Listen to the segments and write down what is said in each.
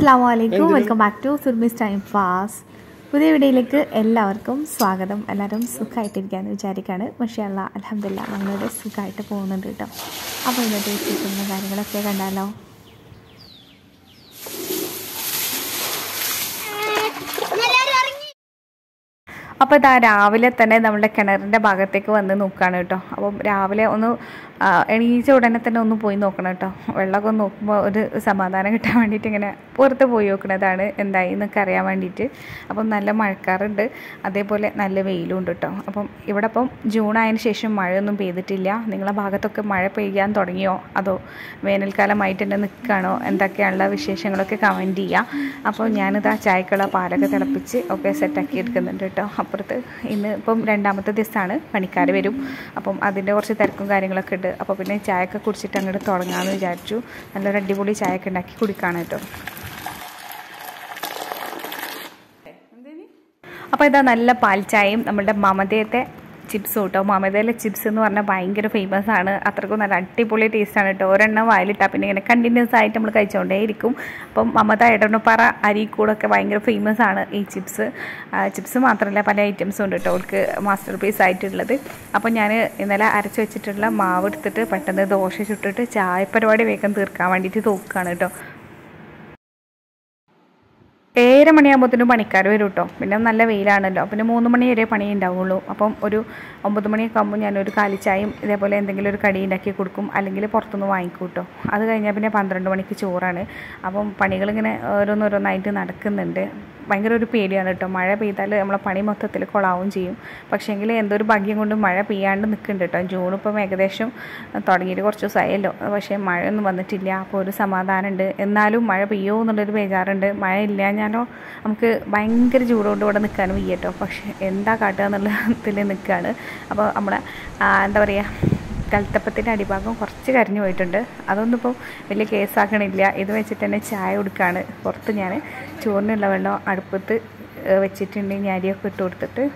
അസ്സാം വലൈക്കും welcome back to Surmi's time pass പുതിയ വീഡിയോയിലേക്ക് എല്ലാവർക്കും സ്വാഗതം എല്ലാവരും സുഖമായിട്ടിരിക്കാമെന്ന് വിചാരിക്കുകയാണ് പക്ഷേ അല്ല അലഹമില്ല നമ്മളിവിടെ സുഖമായിട്ട് പോകുന്നുണ്ട് കേട്ടോ അപ്പോൾ ഇന്നത്തെ വിശേഷിക്കുന്ന കാര്യങ്ങളൊക്കെ കണ്ടാലോ അപ്പോൾ ഇതാ രാവിലെ തന്നെ നമ്മുടെ കിണറിൻ്റെ ഭാഗത്തേക്ക് വന്ന് നോക്കുകയാണ് കേട്ടോ അപ്പം രാവിലെ ഒന്ന് ആ, എണീച്ച ഉടനെ തന്നെ ഒന്ന് പോയി നോക്കണം കേട്ടോ വെള്ളമൊക്കെ ഒന്ന് നോക്കുമ്പോൾ ഒരു സമാധാനം കിട്ടാൻ വേണ്ടിയിട്ട് ഇങ്ങനെ പുറത്ത് പോയി നോക്കണതാണ് എന്തായി എന്നൊക്കെ അറിയാൻ വേണ്ടിയിട്ട് അപ്പം നല്ല മഴക്കാറുണ്ട് അതേപോലെ നല്ല വെയിലും ഉണ്ട് കേട്ടോ അപ്പം ഇവിടെ ഇപ്പം ജൂൺ ആയതിനു ശേഷം മഴയൊന്നും പെയ്തിട്ടില്ല നിങ്ങളെ ഭാഗത്തൊക്കെ മഴ പെയ്യാൻ തുടങ്ങിയോ അതോ വേനൽക്കാലമായിട്ട് തന്നെ നിൽക്കുകയാണോ എന്തൊക്കെയാണുള്ള വിശേഷങ്ങളൊക്കെ കമൻറ്റ് ചെയ്യുക അപ്പോൾ ഞാനിതാ ചായക്കുള്ള പാലൊക്കെ തിളപ്പിച്ച് ഒക്കെ സെറ്റാക്കി എടുക്കുന്നുണ്ട് കേട്ടോ അപ്പുറത്ത് ഇന്ന് ഇപ്പം രണ്ടാമത്തെ ദിവസമാണ് പണിക്കാർ വരും അപ്പം അതിൻ്റെ കുറച്ച് തിരക്കും കാര്യങ്ങളൊക്കെ ഉണ്ട് അപ്പോൾ പിന്നെ ചായയൊക്കെ കുടിച്ചിട്ട് അങ്ങോട്ട് തുടങ്ങാമെന്ന് വിചാരിച്ചു നല്ലൊരു അടിപൊളി ചായയൊക്കെ ഉണ്ടാക്കി കുടിക്കാണ് കേട്ടോ അപ്പോൾ ഇതാ നല്ല പാൽ ചായയും നമ്മളുടെ മമതയത്തെ ചിപ്സും കേട്ടോ മമതയിലെ ചിപ്സ് എന്ന് പറഞ്ഞാൽ ഭയങ്കര ഫേമസ് ആണ് അത്രക്കും നല്ല അടിപൊളി ടേസ്റ്റാണ് കേട്ടോ ഒരെണ്ണം വായിലിട്ടാൽ പിന്നെ ഇങ്ങനെ കണ്ടിന്യൂസ് ആയിട്ട് നമ്മൾ കഴിച്ചുകൊണ്ടേ ഇരിക്കും അപ്പം മമത എടണപ്പാറ അരീക്കൂടൊക്കെ ഭയങ്കര ഫേമസ് ആണ് ഈ ചിപ്സ് ചിപ്സ് മാത്രമല്ല പല ഐറ്റംസും ഉണ്ട് കേട്ടോ അവൾക്ക് മാസ്റ്റർ പീസ് ആയിട്ടുള്ളത് അപ്പോൾ ഞാൻ ഇന്നലെ അരച്ച് വെച്ചിട്ടുള്ള മാവ് എടുത്തിട്ട് പെട്ടെന്ന് ദോശ ചുട്ടിട്ട് ചായ പരിപാടി വേഗം തീർക്കാൻ വേണ്ടിയിട്ട് തോക്കുകയാണ് കേട്ടോ ഏഴര മണിയാകുമ്പോഴത്തേനും പണിക്കാർ വരും കേട്ടോ പിന്നെ നല്ല വെയിലാണല്ലോ പിന്നെ മൂന്ന് മണി വരെ പണി ഉണ്ടാവുള്ളൂ അപ്പം ഒരു ഒമ്പത് മണിയൊക്കെ ആകുമ്പോൾ ഞാനൊരു കാലിച്ചായും ഇതേപോലെ എന്തെങ്കിലും ഒരു കടി ഉണ്ടാക്കി കൊടുക്കും അല്ലെങ്കിൽ പുറത്തുനിന്ന് വാങ്ങിക്കും കേട്ടോ അത് കഴിഞ്ഞാൽ പിന്നെ പന്ത്രണ്ട് മണിക്ക് ചോറാണ് അപ്പം പണികളിങ്ങനെ ഓരോന്നോരോന്നായിട്ട് നടക്കുന്നുണ്ട് ഭയങ്കര ഒരു പേടിയാണ് കേട്ടോ മഴ പെയ്താൽ നമ്മളെ പണി മൊത്തത്തിൽ കൊളാവും ചെയ്യും പക്ഷേങ്കിൽ എന്തോ ഒരു ഭാഗ്യം കൊണ്ട് മഴ പെയ്യാണ്ട് നിൽക്കുന്നുണ്ട് കേട്ടോ ജൂൺ ഇപ്പം ഏകദേശം തുടങ്ങിയിട്ട് കുറച്ച് ദിവസമായല്ലോ പക്ഷേ മഴയൊന്നും വന്നിട്ടില്ല അപ്പോൾ ഒരു സമാധാനമുണ്ട് എന്നാലും മഴ പെയ്യുമോ എന്നുള്ളൊരു ബേജാറുണ്ട് മഴ ഇല്ലാഞ്ഞാലോ നമുക്ക് ഭയങ്കര ചൂടുകൊണ്ട് ഇവിടെ നിൽക്കാനും വയ്യ കേട്ടോ പക്ഷേ എന്താ കാട്ടുക എന്നുള്ള ഇതിൽ നിൽക്കുകയാണ് അപ്പോൾ നമ്മളെ ആ, എന്താ പറയുക കൽത്തപ്പത്തിൻ്റെ അടിഭാഗം കുറച്ച് കരിഞ്ഞു പോയിട്ടുണ്ട് അതൊന്നും ഇപ്പോൾ വലിയ കേസാക്കണില്ല ഇത് വെച്ചിട്ട് തന്നെ ചായ കൊടുക്കുകയാണ് പുറത്ത് ഞാൻ ചോറിനുള്ള വെള്ളം അടുപ്പത്ത് ഏഹ്, വെച്ചിട്ടുണ്ട് ഇനി അരിയൊക്കെ ഇട്ട് കൊടുത്തിട്ട്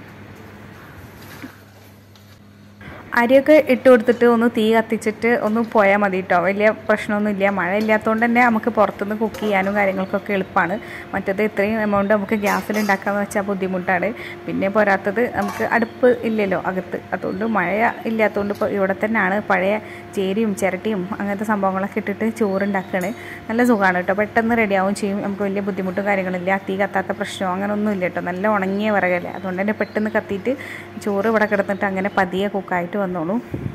അരിയൊക്കെ ഇട്ട് കൊടുത്തിട്ട് ഒന്ന് തീ കത്തിച്ചിട്ട് ഒന്ന് പോയാൽ മതി കേട്ടോ വലിയ പ്രശ്നമൊന്നുമില്ല മഴ ഇല്ലാത്തതുകൊണ്ട് തന്നെ നമുക്ക് പുറത്തുനിന്ന് കുക്ക് ചെയ്യാനും കാര്യങ്ങൾക്കൊക്കെ എളുപ്പമാണ് മറ്റേത് ഇത്രയും എമൗണ്ട് നമുക്ക് ഗ്യാസിൽ ഉണ്ടാക്കാമെന്ന് വെച്ചാൽ ബുദ്ധിമുട്ടാണ് പിന്നെ പോരാത്തത് നമുക്ക് അടുപ്പ് ഇല്ലല്ലോ അകത്ത് അതുകൊണ്ട് മഴ ഇല്ലാത്തതുകൊണ്ട് ഇപ്പോൾ ഇവിടെ തന്നെയാണ് പഴയ ചേരിയും ചിരട്ടിയും അങ്ങനത്തെ സംഭവങ്ങളൊക്കെ ഇട്ടിട്ട് ചോറുണ്ടാക്കുകയാണ് നല്ല സുഖമാണ് കേട്ടോ പെട്ടെന്ന് റെഡിയാവും ചെയ്യും നമുക്ക് വലിയ ബുദ്ധിമുട്ടും കാര്യങ്ങളില്ല തീ കത്താത്ത പ്രശ്നമോ അങ്ങനെ ഒന്നും ഇല്ല കേട്ടോ നല്ല ഉണങ്ങിയ വിറകല്ലേ അതുകൊണ്ട് തന്നെ പെട്ടെന്ന് കത്തിയിട്ട് ചോറ് ഇവിടെ കിടന്നിട്ട് അങ്ങനെ പതിയെ കുക്കായിട്ട് വന്നോളൂ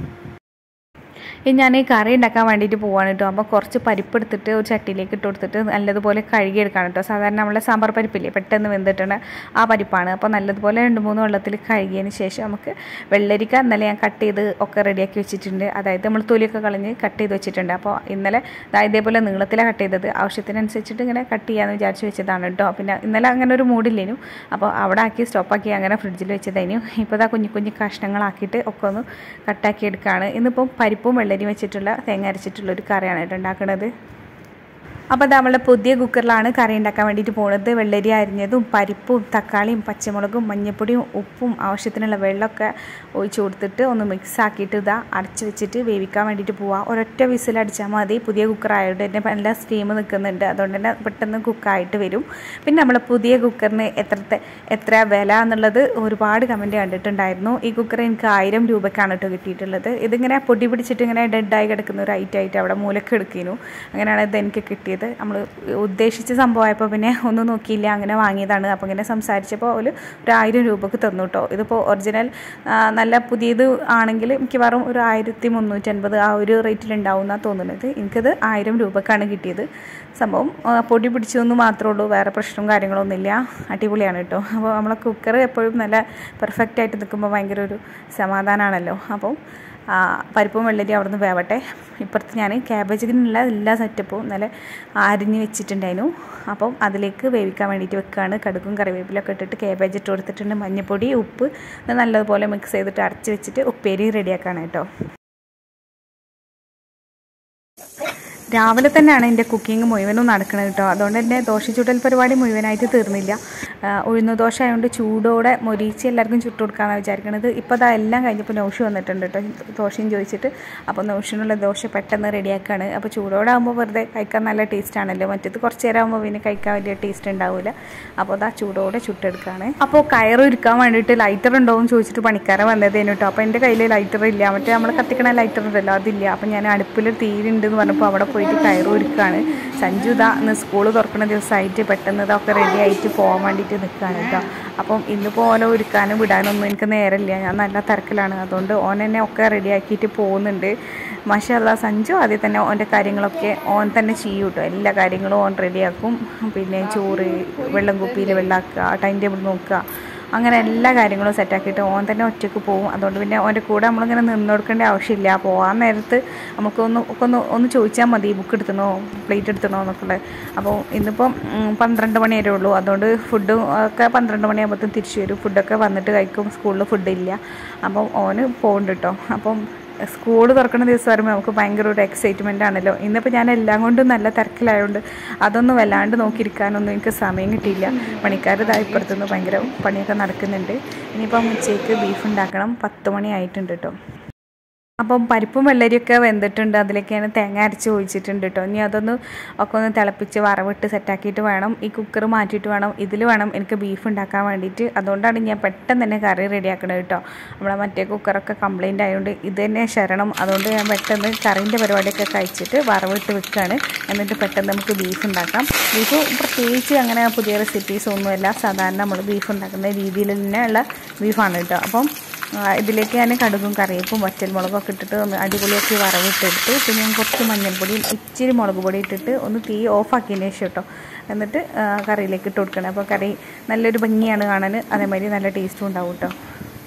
ഇനി ഞാൻ ഈ കറി ഉണ്ടാക്കാൻ വേണ്ടിയിട്ട് പോവാണ് കേട്ടോ അപ്പോൾ കുറച്ച് പരിപ്പ് എടുത്തിട്ട് ഒരു ചട്ടിയിലേക്ക് ഇട്ട് കൊടുത്തിട്ട് നല്ലതുപോലെ കഴുകിയെടുക്കണം കേട്ടോ സാധാരണ നമ്മളെ സാമ്പാർ പരിപ്പില്ലേ പെട്ടെന്ന് വെന്തിട്ടുണ്ട് ആ പരിപ്പാണ് അപ്പോൾ നല്ലതുപോലെ രണ്ട് മൂന്ന് വെള്ളത്തിൽ കഴുകിയതിന് ശേഷം നമുക്ക് വെള്ളരിക്ക ഇന്നലെ ഞാൻ കട്ട് ചെയ്ത് ഒക്കെ റെഡിയാക്കി വെച്ചിട്ടുണ്ട് അതായത് നമ്മൾ തൊലിയൊക്കെ കളഞ്ഞ് കട്ട് ചെയ്ത് വെച്ചിട്ടുണ്ട് അപ്പോൾ ഇന്നലെ ദാ ഇതേപോലെ നീളത്തിലാണ് കട്ട് ചെയ്തത് ആവശ്യത്തിനനുസരിച്ചിട്ട് ഇങ്ങനെ കട്ട് ചെയ്യാമെന്ന് വിചാരിച്ച് വെച്ചതാണ് കേട്ടോ പിന്നെ ഇന്നലെ അങ്ങനെ ഒരു മൂഡില്ലേനു അപ്പോൾ അവിടെ ആക്കി സ്റ്റോപ്പാക്കി അങ്ങനെ ഫ്രിഡ്ജിൽ വെച്ചതേനു ഇപ്പോൾ ഇതാ കുഞ്ഞു കുഞ്ഞു കഷ്ണങ്ങളാക്കിയിട്ട് ഒക്കെ ഒന്ന് കട്ടാക്കി എടുക്കുകയാണ് ഇന്നിപ്പം പരിപ്പും വെള്ളരി വെച്ചിട്ടുള്ള തേങ്ങ അരച്ചിട്ടുള്ള ഒരു കറിയാണ് കേട്ടോ ഉണ്ടാക്കുന്നത് അപ്പോൾ അത് നമ്മളെ പുതിയ കുക്കറിലാണ് കറി ഉണ്ടാക്കാൻ വേണ്ടിയിട്ട് പോകുന്നത് വെള്ളരി അരിഞ്ഞതും പരിപ്പും തക്കാളിയും പച്ചമുളകും മഞ്ഞൾപ്പൊടിയും ഉപ്പും ആവശ്യത്തിനുള്ള വെള്ളമൊക്കെ ഒഴിച്ച് കൊടുത്തിട്ട് ഒന്ന് മിക്സ് ആക്കിയിട്ട് ഇതാ അടച്ച് വെച്ചിട്ട് വേവിക്കാൻ വേണ്ടിയിട്ട് പോവാം ഒരൊറ്റ വിസിൽ അടിച്ചാൽ മതി പുതിയ കുക്കർ ആയതുകൊണ്ട് തന്നെ നല്ല സ്റ്റീം നിൽക്കുന്നുണ്ട് അതുകൊണ്ട് തന്നെ പെട്ടെന്ന് കുക്കായിട്ട് വരും പിന്നെ നമ്മളെ പുതിയ കുക്കറിന് എത്രത്തെ എത്ര വില എന്നുള്ളത് ഒരുപാട് കമൻറ്റ് കണ്ടിട്ടുണ്ടായിരുന്നു ഈ കുക്കർ എനിക്ക് ആയിരം രൂപയ്ക്കാണ് കേട്ടോ കിട്ടിയിട്ടുള്ളത് ഇതിങ്ങനെ പൊടി പിടിച്ചിട്ട് ഇങ്ങനെ ഡെഡായി കിടക്കുന്ന ഒരു ഐറ്റം ആയിട്ട് അവിടെ മൂലക്ക് എടുക്കുന്നു അങ്ങനെയാണ് ഇത് എനിക്ക് കിട്ടിയത് നമ്മൾ ഉദ്ദേശിച്ച സംഭവമായപ്പോൾ പിന്നെ ഒന്നും നോക്കിയില്ല അങ്ങനെ വാങ്ങിയതാണ് അപ്പോൾ ഇങ്ങനെ സംസാരിച്ചപ്പോൾ ഒരു ഒരു ആയിരം രൂപക്ക് തന്നു കേട്ടോ ഇതിപ്പോൾ ഒറിജിനൽ ആ, നല്ല പുതിയത് ആണെങ്കിൽ മിക്കവാറും ഒരു ആയിരത്തി മുന്നൂറ്റൻപത് ആ ഒരു റേറ്റിൽ ഉണ്ടാവും എന്നാണ് തോന്നുന്നത് എനിക്കത് ആയിരം രൂപക്കാണ് കിട്ടിയത് സംഭവം ആ, പൊടി പിടിച്ചതെന്ന് മാത്രമേ ഉള്ളൂ വേറെ പ്രശ്നവും കാര്യങ്ങളൊന്നുമില്ല അടിപൊളിയാണ് കേട്ടോ അപ്പോൾ നമ്മളെ കുക്കർ എപ്പോഴും നല്ല പെർഫെക്റ്റ് ആയിട്ട് നിൽക്കുമ്പോൾ ഭയങ്കര ഒരു സമാധാനമാണല്ലോ അപ്പം ആ, പരിപ്പും വെള്ളരി അവിടെ നിന്ന് വേവട്ടെ ഇപ്പുറത്ത് ഞാൻ ക്യാബേജിനുള്ള എല്ലാ സെറ്റപ്പും നല്ല അരിഞ്ഞ് വെച്ചിട്ടുണ്ടായിരുന്നു അപ്പം അതിലേക്ക് വേവിക്കാൻ വേണ്ടിയിട്ട് വെക്കുകയാണ് കടുകും കറിവേപ്പിലൊക്കെ ഇട്ടിട്ട് ക്യാബേജ് ഇട്ട് കൊടുത്തിട്ടുണ്ട് മഞ്ഞൾപ്പൊടി ഉപ്പ് ഇത് നല്ലതുപോലെ മിക്സ് ചെയ്തിട്ട് അടച്ച് വെച്ചിട്ട് ഉപ്പേരി റെഡിയാക്കാണ് കേട്ടോ രാവിലെ തന്നെയാണ് എൻ്റെ കുക്കിംഗ് മുഴുവനും നടക്കുന്നത് കേട്ടോ അതുകൊണ്ട് തന്നെ ദോശ ചുടൽ പരിപാടി മുഴുവനായിട്ട് തീർന്നില്ല ആ, ഉഴുന്ന് ദോശ ആയതുകൊണ്ട് ചൂടോടെ മൊരിച്ച് എല്ലാവർക്കും ചുട്ടു കൊടുക്കാമെന്നാണ് വിചാരിക്കുന്നത് ഇപ്പോൾ അതാ എല്ലാം കഴിഞ്ഞപ്പോൾ നൗഷ് വന്നിട്ടുണ്ട് കേട്ടോ ദോശയും ചോദിച്ചിട്ട് അപ്പോൾ നൗഷിനുള്ള ദോശ പെട്ടെന്ന് റെഡിയാക്കാണ് അപ്പോൾ ചൂടോടെ ആകുമ്പോൾ വെറുതെ കഴിക്കാൻ നല്ല ടേസ്റ്റ് ആണല്ലോ മറ്റേത് കുറച്ച് നേരം ആകുമ്പോൾ പിന്നെ കഴിക്കാൻ വലിയ ടേസ്റ്റ് ഉണ്ടാവില്ല അപ്പോൾ അതാ ചൂടോടെ ചുട്ടെടുക്കുകയാണ് അപ്പോൾ കയറ് ഒരുക്കാൻ വേണ്ടിയിട്ട് ലൈറ്റർ ഉണ്ടോ എന്ന് ചോദിച്ചിട്ട് പണിക്കാരൻ വന്നതേനു കേട്ടോ അപ്പോൾ എൻ്റെ കയ്യിൽ ലൈറ്റർ ഇല്ല മറ്റേ നമ്മൾ കത്തിക്കണ ലൈറ്റർ ഉണ്ടല്ലോ അതില്ല അപ്പോൾ ഞാൻ അടുപ്പിൽ തീരുണ്ട് എന്ന് പറഞ്ഞപ്പോൾ അവിടെ പോയിട്ട് കയറ് ഒരുക്കുകയാണ് സഞ്ജു ഇതാ ഇന്ന് സ്കൂൾ തുറക്കുന്ന ദിവസമായിട്ട് പെട്ടെന്ന് ഇതൊക്കെ റെഡി ആയിട്ട് പോകാൻ വേണ്ടിയിട്ട് നിൽക്കുകയാണ് കേട്ടോ അപ്പം ഇന്നിപ്പോൾ ഓനെ ഒരുക്കാനും വിടാനൊന്നും എനിക്ക് നേരമില്ല ഞാൻ നല്ല തിരക്കിലാണ് അതുകൊണ്ട് ഓൻ എന്നെ ഒക്കെ റെഡി ആക്കിയിട്ട് പോകുന്നുണ്ട് മാഷല്ല സഞ്ജു ആദ്യം തന്നെ ഓൻ്റെ കാര്യങ്ങളൊക്കെ ഓൻ തന്നെ ചെയ്യും കേട്ടോ എല്ലാ കാര്യങ്ങളും ഓൻ റെഡിയാക്കും പിന്നെ ചോറ് വെള്ളം കുപ്പിയിൽ വെള്ളമാക്കുക ടൈം ടേബിൾ നോക്കുക അങ്ങനെ എല്ലാ കാര്യങ്ങളും സെറ്റാക്കിയിട്ട് ഓൻ തന്നെ ഒറ്റയ്ക്ക് പോകും അതുകൊണ്ട് പിന്നെ ഓൻ്റെ കൂടെ നമ്മളിങ്ങനെ നിന്ന് കൊടുക്കേണ്ട ആവശ്യമില്ല പോകാൻ നേരത്ത് നമുക്കൊന്ന് ഒക്കെ ഒന്ന് ഒന്ന് ചോദിച്ചാൽ മതി ബുക്ക് എടുത്തണോ പ്ലേറ്റ് എടുത്തണോ എന്നൊക്കെ ഉള്ളത് അപ്പോൾ ഇന്നിപ്പം ഉം, പന്ത്രണ്ട് മണി വരെ ഉള്ളൂ അതുകൊണ്ട് ഫുഡും ഒക്കെ പന്ത്രണ്ട് മണിയാകുമ്പോഴത്തേക്കും തിരിച്ചു വരും ഫുഡൊക്കെ വന്നിട്ട് കഴിക്കും സ്കൂളിൽ ഫുഡില്ല അപ്പം ഓന് പോകുന്നുണ്ട് കേട്ടോ അപ്പം സ്കൂൾ തുറക്കുന്ന ദിവസം വരുമ്പോൾ നമുക്ക് ഭയങ്കര ഒരു എക്സൈറ്റ്മെൻ്റ് ആണല്ലോ ഇന്നിപ്പോൾ ഞാൻ എല്ലാം കൊണ്ടും നല്ല തിരക്കിലായതുകൊണ്ട് അതൊന്നും വല്ലാണ്ട് നോക്കിയിരിക്കാനൊന്നും എനിക്ക് സമയം കിട്ടിയില്ല പണിക്കാർ ഇതാ ഇപ്പുറത്തുനിന്ന് ഭയങ്കര പണിയൊക്കെ നടക്കുന്നുണ്ട് ഇനിയിപ്പം ഉച്ചയ്ക്ക് ബീഫ് ഉണ്ടാക്കണം പത്ത് മണി ആയിട്ടുണ്ട് കേട്ടോ അപ്പം പരിപ്പും വെള്ളരിയൊക്കെ വെന്തിട്ടുണ്ട് അതിലേക്കാണ് തേങ്ങ അരച്ച് ഒഴിച്ചിട്ടുണ്ട് കേട്ടോ ഇനി അതൊന്ന് ഒക്കെ ഒന്ന് തിളപ്പിച്ച് വറവിട്ട് സെറ്റാക്കിയിട്ട് വേണം ഈ കുക്കർ മാറ്റിയിട്ട് വേണം ഇതിൽ വേണം എനിക്ക് ബീഫ് ഉണ്ടാക്കാൻ വേണ്ടിയിട്ട് അതുകൊണ്ടാണ് ഞാൻ പെട്ടെന്ന് തന്നെ കറി റെഡിയാക്കണത് കേട്ടോ നമ്മളെ മറ്റേ കുക്കറൊക്കെ കംപ്ലൈൻ്റ് ആയതുകൊണ്ട് ഇത് തന്നെ ശരണം അതുകൊണ്ട് ഞാൻ പെട്ടെന്ന് കറീൻ്റെ പരിപാടിയൊക്കെ കഴിച്ചിട്ട് വറവിട്ട് വെക്കുകയാണ് എന്നിട്ട് പെട്ടെന്ന് നമുക്ക് ബീഫ് ഉണ്ടാക്കാം ബീഫ് പ്രത്യേകിച്ച് അങ്ങനെ പുതിയ റെസിപ്പീസ് ഒന്നുമല്ല സാധാരണ നമ്മൾ ബീഫ് ഉണ്ടാക്കുന്ന രീതിയിൽ തന്നെയുള്ള ബീഫാണ് കേട്ടോ അപ്പം ആ, ഇതിലേക്ക് ഞാൻ കടുകും കറിവേപ്പും വറ്റൽമുളകൊക്കെ ഇട്ടിട്ട് ഒന്ന് അടിപൊളിയാക്കി വറവിട്ടെടുത്ത് പിന്നെ ഞാൻ കുറച്ച് മഞ്ഞൾപ്പൊടിയും ഇച്ചിരി മുളക് പൊടി ഇട്ടിട്ട് ഒന്ന് തീ ഓഫാക്കിയതിന് ശേഷം കേട്ടോ എന്നിട്ട് ആ, കറിയിലേക്ക് ഇട്ട് കൊടുക്കണം അപ്പോൾ കറി നല്ലൊരു ഭംഗിയാണ് കാണാൻ അതേമാതിരി നല്ല ടേസ്റ്റും ഉണ്ടാവും കേട്ടോ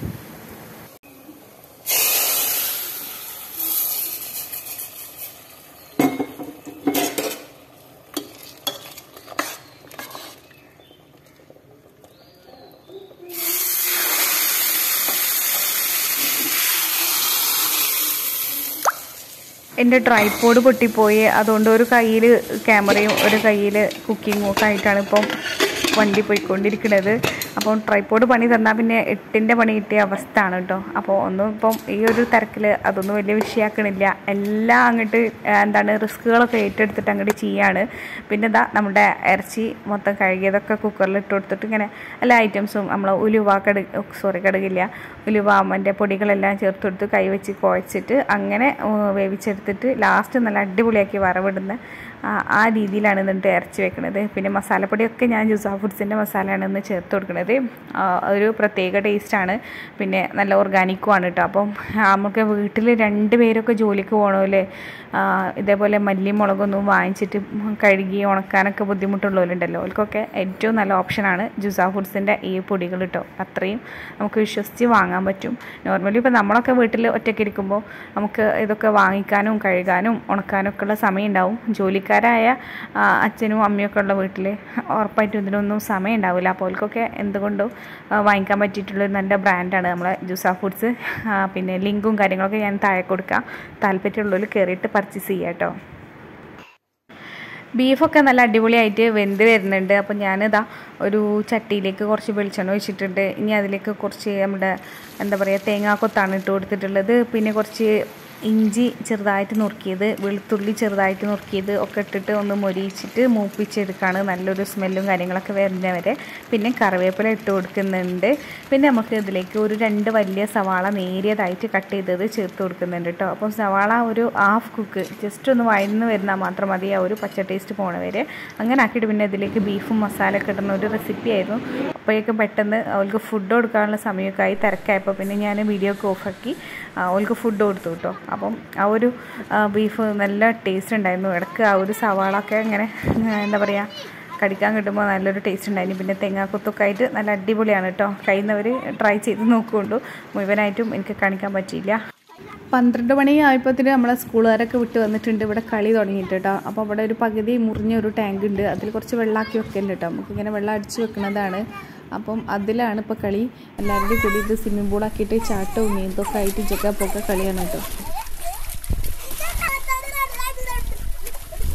എൻ്റെ ട്രൈപ്പോഡ് പൊട്ടിപ്പോയി അതുകൊണ്ട് ഒരു കയ്യിൽ ക്യാമറയും ഒരു കയ്യിൽ കുക്കിങ്ങും ഒക്കെ ആയിട്ടാണ് ഇപ്പം വണ്ടി പോയിക്കൊണ്ടിരിക്കുന്നത് അപ്പോൾ ട്രൈപ്പോഡ് പണി തന്നാൽ പിന്നെ എട്ടിൻ്റെ പണി കിട്ടിയ അവസ്ഥയാണ് കേട്ടോ അപ്പോൾ ഒന്നും ഇപ്പം ഈ ഒരു തിരക്കിൽ അതൊന്നും വലിയ വിഷയമാക്കണില്ല എല്ലാം അങ്ങോട്ട് ആ, എന്താണ് റിസ്കുകളൊക്കെ ഏറ്റെടുത്തിട്ട് അങ്ങോട്ട് ചെയ്യാണ് പിന്നെ ഇതാ നമ്മുടെ ഇറച്ചി മൊത്തം കഴുകിയതൊക്കെ കുക്കറിൽ ഇട്ട് കൊടുത്തിട്ട് ഇങ്ങനെ എല്ലാ ഐറ്റംസും നമ്മൾ ഉലുവ കടുക് സോറി കടുകില്ല ഉലുവ അമ്മൻ്റെ പൊടികളെല്ലാം ചേർത്ത് കൊടുത്ത് കൈവച്ച് കുഴച്ചിട്ട് അങ്ങനെ ഉം, വേവിച്ചെടുത്തിട്ട് ലാസ്റ്റ് നല്ല അടിപൊളിയാക്കി വറവിടുന്ന ആ ആ രീതിയിലാണ് എന്നിട്ട് ഇറച്ചി വെക്കുന്നത് പിന്നെ മസാലപ്പൊടിയൊക്കെ ഞാൻ ജുസാ ഫുഡ്സിൻ്റെ മസാലയാണ് ഇന്ന് ചേർത്ത് കൊടുക്കുന്നത് ആ, ഒരു പ്രത്യേക ടേസ്റ്റാണ് പിന്നെ നല്ല ഓർഗാനിക്കും ആണ് കേട്ടോ അപ്പം നമുക്ക് വീട്ടിൽ രണ്ട് പേരൊക്കെ ജോലിക്ക് പോകണമല്ലേ ഇതേപോലെ മല്ലി മുളകൊന്നും വാങ്ങിച്ചിട്ട് കഴുകി ഉണക്കാനൊക്കെ ബുദ്ധിമുട്ടുള്ളവരുണ്ടല്ലോ അവർക്കൊക്കെ ഏറ്റവും നല്ല ഓപ്ഷനാണ് ജുസാ ഫുഡ്സിൻ്റെ ഈ പൊടികൾ കേട്ടോ അത്രയും നമുക്ക് വിശ്വസിച്ച് വാങ്ങാൻ പറ്റും നോർമലി ഇപ്പോൾ നമ്മളൊക്കെ വീട്ടിൽ ഒറ്റയ്ക്ക് ഇരിക്കുമ്പോൾ നമുക്ക് ഇതൊക്കെ വാങ്ങിക്കാനും കഴുകാനും ഉണക്കാനും ഒക്കെ ഉള്ള സമയം ഉണ്ടാവും ജോലിക്കാരായ ആ, അച്ഛനും അമ്മയൊക്കെ ഉള്ള വീട്ടിൽ ഉറപ്പായിട്ടും ഇതിനൊന്നും സമയം ഉണ്ടാവില്ല അപ്പോൾ അവർക്കൊക്കെ എന്തുകൊണ്ടും ആ, വാങ്ങിക്കാൻ പറ്റിയിട്ടുള്ളൊരു നല്ല ബ്രാൻഡാണ് നമ്മളെ ജുസാ ഫുഡ്സ് ആ, പിന്നെ ലിങ്കും കാര്യങ്ങളൊക്കെ ഞാൻ താഴെ കൊടുക്കാം താല്പര്യമുള്ളവർ കയറിയിട്ട് പർച്ചേസ് ചെയ്യാം കേട്ടോ ബീഫൊക്കെ നല്ല അടിപൊളിയായിട്ട് വെന്ത് വരുന്നുണ്ട് അപ്പോൾ ഞാനിതാ ഒരു ചട്ടിയിലേക്ക് കുറച്ച് വെളിച്ചെണ്ണ ഒഴിച്ചിട്ടുണ്ട് ഇനി അതിലേക്ക് കുറച്ച് നമ്മുടെ എന്താ പറയുക തേങ്ങാക്കൊത്താണ് ഇട്ട് കൊടുത്തിട്ടുള്ളത് പിന്നെ കുറച്ച് ഇഞ്ചി ചെറുതായിട്ട് നുറുക്കിയത് വെളുത്തുള്ളി ചെറുതായിട്ട് നുറുക്കിയത് ഒക്കെ ഇട്ടിട്ട് ഒന്ന് മൊരിയിച്ചിട്ട് മൂപ്പിച്ചെടുക്കുകയാണ് നല്ലൊരു സ്മെല്ലും കാര്യങ്ങളൊക്കെ വരുന്നവരെ പിന്നെ കറിവേപ്പില ഇട്ട് കൊടുക്കുന്നുണ്ട് പിന്നെ നമുക്ക് ഇതിലേക്ക് ഒരു രണ്ട് വലിയ സവാള നേരിയതായിട്ട് കട്ട് ചെയ്തത് ചേർത്ത് കൊടുക്കുന്നുണ്ട് കേട്ടോ അപ്പം സവാള ഒരു ഹാഫ് കുക്ക് ജസ്റ്റ് ഒന്ന് വഴന്ന് വരുന്നാൽ മാത്രം മതി ആ ഒരു പച്ച ടേസ്റ്റ് പോണ വരെ അങ്ങനെ ആക്കിയിട്ട് പിന്നെ ഇതിലേക്ക് ബീഫും മസാല ഒക്കെ ഇടുന്ന ഒരു റെസിപ്പി ആയിരുന്നു അപ്പോഴേക്കും പെട്ടെന്ന് അവൾക്ക് ഫുഡ് കൊടുക്കാനുള്ള സമയമൊക്കെ ആയി തിരക്കായപ്പോൾ പിന്നെ ഞാൻ വീഡിയോ ഒക്കെ ഓഫാക്കി അവൾക്ക് ഫുഡ് കൊടുത്തു കേട്ടോ അപ്പം ആ ഒരു ബീഫ് നല്ല ടേസ്റ്റ് ഉണ്ടായിരുന്നു ഇടയ്ക്ക് ആ ഒരു സവാള ഒക്കെ ഇങ്ങനെ ആ, എന്താ പറയുക കടിക്കാൻ കിട്ടുമ്പോൾ നല്ലൊരു ടേസ്റ്റ് ഉണ്ടായിരുന്നു പിന്നെ തേങ്ങാക്കൊത്തൊക്കെ ആയിട്ട് നല്ല അടിപൊളിയാണ് കേട്ടോ കഴിയുന്നവർ ട്രൈ ചെയ്ത് നോക്കുകൊണ്ടു മുഴുവനായിട്ടും എനിക്ക് കാണിക്കാൻ പറ്റിയില്ല പന്ത്രണ്ട് മണി ആയപ്പോഴത്തേന് നമ്മളെ സ്കൂളുകാരൊക്കെ വിട്ട് വന്നിട്ടുണ്ട് ഇവിടെ കളി തുടങ്ങിയിട്ട് കേട്ടോ അപ്പോൾ അവിടെ ഒരു പകുതി മുറിഞ്ഞ ഒരു ടാങ്ക് ഉണ്ട് അതിൽ കുറച്ച് വെള്ളമാക്കി വെക്കലുണ്ട് കേട്ടോ നമുക്കിങ്ങനെ വെള്ളം അടിച്ച് വെക്കുന്നതാണ് അപ്പം അതിലാണ് ഇപ്പോൾ കളി എല്ലാവരുടെയും കൂടി ഇത് സ്വിമ്മിംഗ് പൂളാക്കിയിട്ട് ചാട്ടവും നീന്തൊക്കെ ആയിട്ട് ജഗ്ഗ പൊക്ക കളിയാണ് കേട്ടോ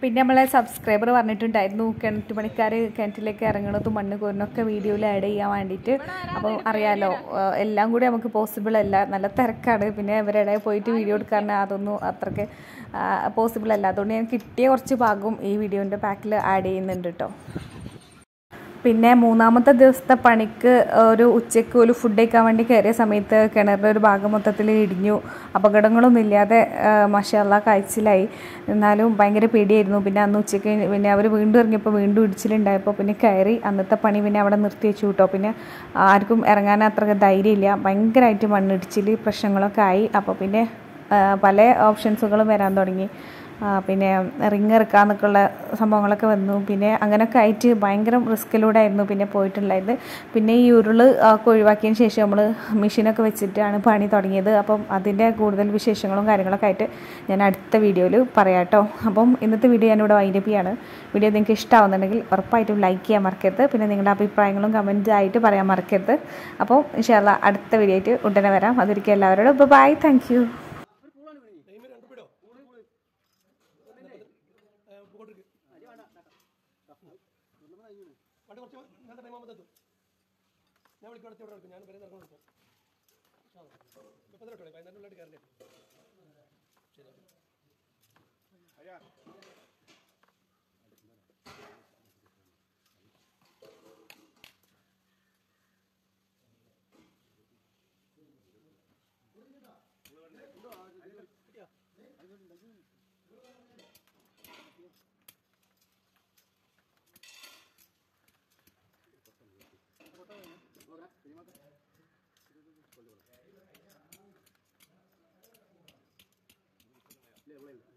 പിന്നെ നമ്മളെ സബ്സ്ക്രൈബർ പറഞ്ഞിട്ടുണ്ടായിരുന്നു കിണറ്റ് പണിക്കാർ കിണറ്റിലേക്ക് ഇറങ്ങണതും മണ്ണ് കോരുന്നൊക്കെ വീഡിയോയിൽ ആഡ് ചെയ്യാൻ വേണ്ടിയിട്ട് അപ്പോൾ അറിയാലോ ആ, എല്ലാം കൂടി നമുക്ക് പോസിബിൾ അല്ല നല്ല തിരക്കാണ് പിന്നെ ഇവരുടെ പോയിട്ട് വീഡിയോ എടുക്കാൻ അതൊന്നും അത്രയ്ക്ക് പോസിബിൾ അല്ല അതുകൊണ്ട് ഞാൻ കിട്ടിയ കുറച്ച് ഭാഗവും ഈ വീഡിയോൻ്റെ പാക്കിൽ ആഡ് ചെയ്യുന്നുണ്ട് കേട്ടോ പിന്നെ മൂന്നാമത്തെ ദിവസത്തെ പണിക്ക് ഒരു ഉച്ചയ്ക്ക് ഒരു ഫുഡ് കഴിക്കാൻ വേണ്ടി കയറിയ സമയത്ത് കിണറിൻ്റെ ഒരു ഭാഗം മൊത്തത്തിൽ ഇടിഞ്ഞു അപകടങ്ങളൊന്നും ഇല്ലാതെ മഷാല്ല കാഴ്ചയിലായി എന്നാലും ഭയങ്കര പേടിയായിരുന്നു പിന്നെ അന്ന് ഉച്ചയ്ക്ക് പിന്നെ അവർ വീണ്ടും ഇറങ്ങിയപ്പോൾ വീണ്ടും ഇടിച്ചിലുണ്ടായപ്പോൾ പിന്നെ കയറി അന്നത്തെ പണി പിന്നെ അവിടെ നിർത്തി വെച്ചു കേട്ടോ പിന്നെ ആർക്കും ഇറങ്ങാൻ അത്ര ധൈര്യമില്ല ഭയങ്കരമായിട്ട് മണ്ണിടിച്ചിൽ പ്രശ്നങ്ങളൊക്കെ ആയി അപ്പോൾ പിന്നെ ആ, പല ഓപ്ഷൻസുകളും വരാൻ തുടങ്ങി ആ, പിന്നെ റിങ് ഇറക്കാന്നൊക്കെയുള്ള സംഭവങ്ങളൊക്കെ വന്നു പിന്നെ അങ്ങനെയൊക്കെ ആയിട്ട് ഭയങ്കര റിസ്ക്കിലൂടെ ആയിരുന്നു പിന്നെ പോയിട്ടുണ്ടായത് പിന്നെ ഈ ഉരുള് ഒക്കെ ഒഴിവാക്കിയതിന് ശേഷം നമ്മൾ മെഷീനൊക്കെ വെച്ചിട്ടാണ് പണി തുടങ്ങിയത് അപ്പം അതിൻ്റെ കൂടുതൽ വിശേഷങ്ങളും കാര്യങ്ങളൊക്കെ ആയിട്ട് ഞാൻ അടുത്ത വീഡിയോയിൽ പറയാം കേട്ടോ അപ്പം ഇന്നത്തെ വീഡിയോ ഞാനിവിടെ വൈൻഡപ്പ് ചെയ്യാണ് വീഡിയോ നിങ്ങൾക്ക് ഇഷ്ടമാവുന്നുണ്ടെങ്കിൽ ഉറപ്പായിട്ടും ലൈക്ക് ചെയ്യാൻ മറക്കരുത് പിന്നെ നിങ്ങളുടെ അഭിപ്രായങ്ങളും കമൻറ്റ് ആയിട്ട് പറയാൻ മറക്കരുത് അപ്പോൾ ഇൻഷാല്ല അടുത്ത വീഡിയോ ആയിട്ട് ഉടനെ വരാം അതൊരിക്കലും എല്ലാവരോടും ബൈ താങ്ക് യു വണ്ടി കുറച്ച് ഇന്നത്തെ ടൈം ആകുമ്പോൾ എത്തും ഞാൻ വിളിക്കും അടുത്ത് ഇവിടെ എടുക്കും ഞാൻ പേര് ഇറങ്ങും എടുക്കും ഇപ്പം തന്നെ ഇട്ടോളെ പതിനാലിൻ്റെ ഉള്ളിൽ കയറില്ലേ ശരി ഇല്ല